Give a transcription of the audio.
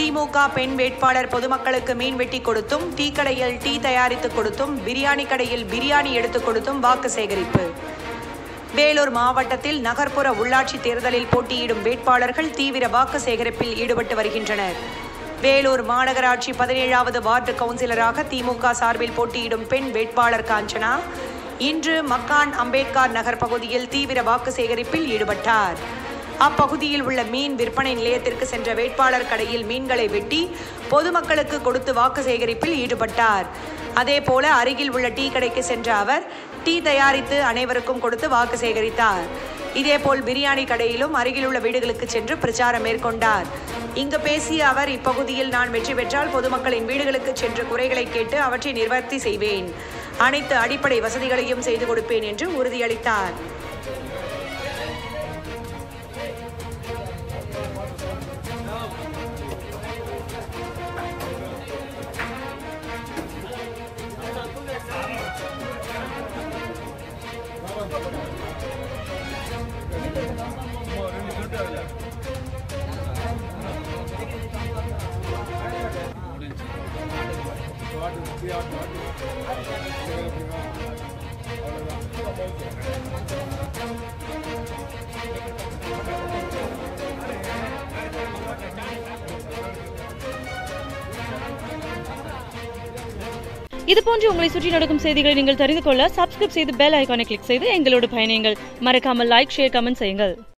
திமுக பெண் வேட்பாளர் பொதுமக்களுக்கு மீன் வெட்டி கொடுத்தும் டீ கடையில் டீ தயாரித்து கொடுத்தும் பிரியாணி கடையில் பிரியாணி எடுத்து கொடுத்தும் வாக்கு சேகரிப்பு வேலூர் மாவட்டத்தில் நகர்ப்புற உள்ளாட்சி தேர்தலில் போட்டியிடும் வேட்பாளர்கள் தீவிர வாக்கு சேகரிப்பில் ஈடுபட்டு வருகின்றனர் வேலூர் மாநகராட்சி பதினேழாவது வார்டு கவுன்சிலராக திமுக சார்பில் போட்டியிடும் பெண் வேட்பாளர் காஞ்சனா இன்று மக்கான் அம்பேத்கர் நகர் பகுதியில் தீவிர வாக்கு சேகரிப்பில் ஈடுபட்டார் அப்பகுதியில் உள்ள மீன் விற்பனை நிலையத்திற்கு சென்ற வேட்பாளர் கடையில் மீன்களை வெட்டி பொதுமக்களுக்கு கொடுத்து வாக்கு சேகரிப்பில் ஈடுபட்டார் அதேபோல அருகில் உள்ள டீ கடைக்கு சென்ற அவர் டீ தயாரித்து அனைவருக்கும் கொடுத்து வாக்கு சேகரித்தார் இதேபோல் பிரியாணி கடையிலும் அருகிலுள்ள வீடுகளுக்கு சென்று பிரச்சாரம் மேற்கொண்டார் இங்கு பேசிய அவர் இப்பகுதியில் நான் வெற்றி பெற்றால் பொதுமக்களின் வீடுகளுக்கு சென்று குறைகளை கேட்டு அவற்றை நிவர்த்தி செய்வேன் அனைத்து அடிப்படை வசதிகளையும் செய்து கொடுப்பேன் என்று உறுதியளித்தார் இது போன்று உங்களை சுற்றி நடக்கும் செய்திகளை நீங்கள் தெரிந்து கொள்ள சப்ஸ்கிரைப் செய்து பெல் ஐகானை கிளிக் செய்து எங்களோடு பயணியுங்கள் மறக்காமல் லைக் ஷேர் கமெண்ட் செய்யுங்கள்